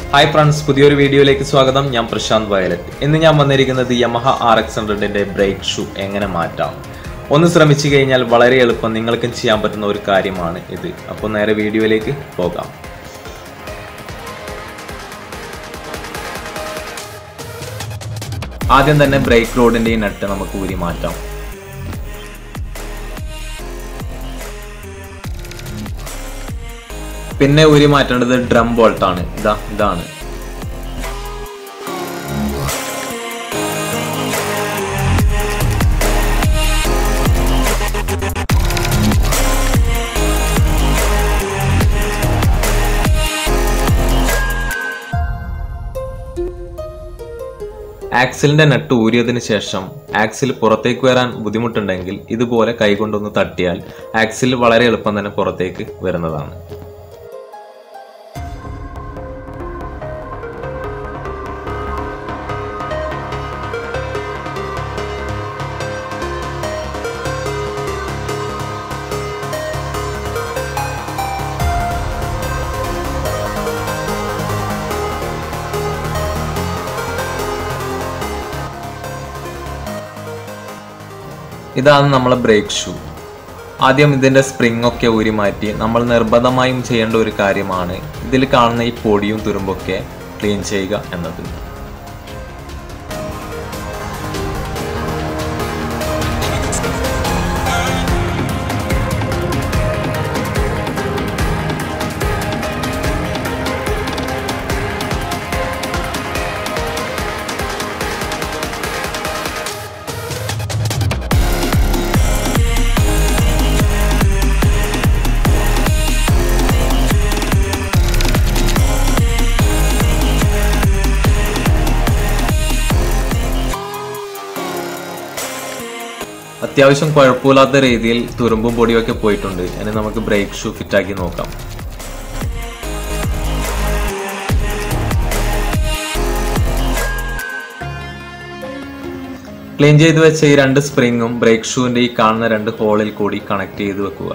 hi friends പുതിയൊരു വീഡിയോയിലേക്ക് സ്വാഗതം ഞാൻ പ്രശാന്ത് വയലറ്റ് ഇന്ന് ഞാൻ വന്നിരിക്കുന്നത് യമഹ ആർ എക്സ് ഹൺഡ്രഡിന്റെ ബ്രേക്ക് ഷൂ എങ്ങനെ മാറ്റാം ഒന്ന് ശ്രമിച്ചു കഴിഞ്ഞാൽ വളരെ എളുപ്പം നിങ്ങൾക്കും ചെയ്യാൻ പറ്റുന്ന ഒരു കാര്യമാണ് ഇത് അപ്പോൾ നേരെ വീഡിയോയിലേക്ക് പോകാം ആദ്യം തന്നെ ബ്രേക്ക് റോഡിന്റെ ഈ നട്ട് നമുക്ക് ഊരി മാറ്റാം പിന്നെ ഊരി മാറ്റേണ്ടത് ഡ്രം ബോൾട്ടാണ് ഇതാ ഇതാണ് ആക്സിലിന്റെ നട്ട് ഊരിയതിന് ശേഷം ആക്സിൽ പുറത്തേക്ക് വരാൻ ബുദ്ധിമുട്ടുണ്ടെങ്കിൽ ഇതുപോലെ കൈകൊണ്ടൊന്ന് തട്ടിയാൽ ആക്സിൽ വളരെ എളുപ്പം തന്നെ പുറത്തേക്ക് വരുന്നതാണ് ഇതാണ് നമ്മളെ ബ്രേക്ക് ഷൂ ആദ്യം ഇതിന്റെ സ്പ്രിംഗ് ഒക്കെ ഊരി മാറ്റി നമ്മൾ നിർബന്ധമായും ചെയ്യേണ്ട ഒരു കാര്യമാണ് ഇതിൽ കാണുന്ന ഈ പൊടിയും തുരുമ്പൊക്കെ ക്ലീൻ ചെയ്യുക എന്നത് അത്യാവശ്യം കുഴപ്പമില്ലാത്ത രീതിയിൽ തുരുമ്പും പൊടിയൊക്കെ പോയിട്ടുണ്ട് ഇനി നമുക്ക് ബ്രേക്ക് ഷൂ ഫിറ്റാക്കി നോക്കാം ക്ലീൻ ചെയ്ത് വെച്ച ഈ രണ്ട് സ്പ്രിങ്ങും ബ്രേക്ക് ഷൂവിന്റെ ഈ കാണുന്ന രണ്ട് ഹോളിൽ കൂടി കണക്ട് ചെയ്ത് വെക്കുക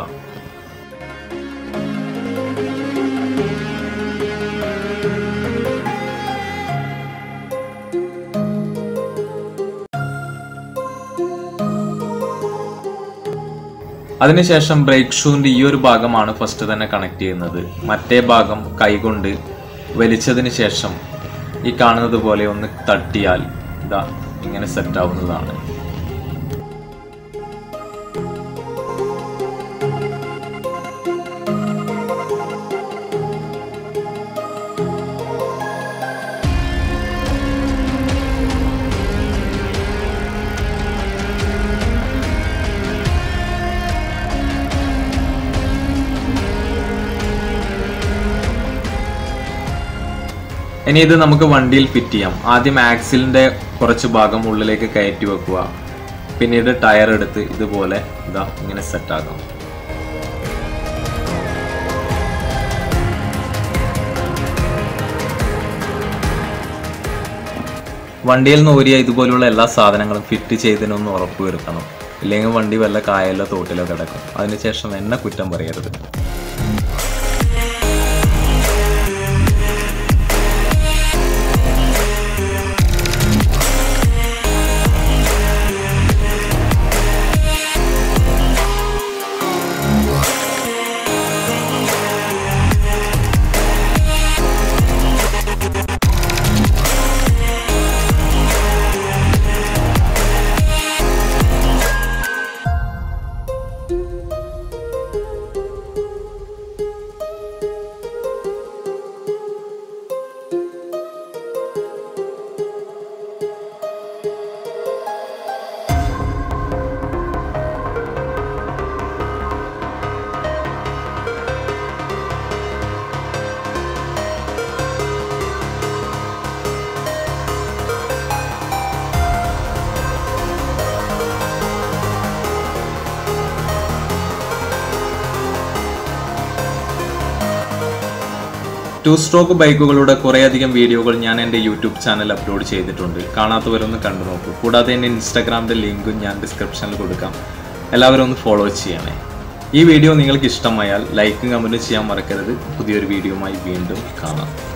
അതിനുശേഷം ബ്രേക്ക് ഷൂവിന്റെ ഈ ഒരു ഭാഗമാണ് ഫസ്റ്റ് തന്നെ കണക്ട് ചെയ്യുന്നത് മറ്റേ ഭാഗം കൈകൊണ്ട് വലിച്ചതിന് ശേഷം ഈ കാണുന്നത് പോലെ ഒന്ന് തട്ടിയാൽ ഇതാ ഇങ്ങനെ സെറ്റ് ആവുന്നതാണ് ഇനി ഇത് നമുക്ക് വണ്ടിയിൽ ഫിറ്റ് ചെയ്യാം ആദ്യം ആക്സിലിന്റെ കുറച്ച് ഭാഗം ഉള്ളിലേക്ക് കയറ്റി വെക്കുക പിന്നീട് ടയർ എടുത്ത് ഇതുപോലെ ഇതാ ഇങ്ങനെ സെറ്റ് ആക്കാം വണ്ടിയിൽ നിന്ന് ഊരിയ ഇതുപോലുള്ള എല്ലാ സാധനങ്ങളും ഫിറ്റ് ചെയ്തതിനൊന്ന് ഉറപ്പ് വരുത്തണം ഇല്ലെങ്കിൽ വണ്ടി വല്ല കായലോ തോട്ടിലോ കിടക്കും അതിനുശേഷം എന്നെ കുറ്റം പറയരുത് ടു സ്ട്രോക്ക് ബൈക്കുകളുടെ കുറേയധികം വീഡിയോകൾ ഞാൻ എൻ്റെ യൂട്യൂബ് ചാനൽ അപ്ലോഡ് ചെയ്തിട്ടുണ്ട് കാണാത്തവരൊന്ന് കണ്ടു നോക്കൂ കൂടാതെ എൻ്റെ ഇൻസ്റ്റാഗ്രാമിൻ്റെ ലിങ്കും ഞാൻ ഡിസ്ക്രിപ്ഷനിൽ കൊടുക്കാം എല്ലാവരും ഒന്ന് ഫോളോ ചെയ്യണേ ഈ വീഡിയോ നിങ്ങൾക്ക് ഇഷ്ടമായാൽ ലൈക്കും കമൻറ്റും ചെയ്യാൻ മറക്കരുത് പുതിയൊരു വീഡിയോയുമായി വീണ്ടും കാണാം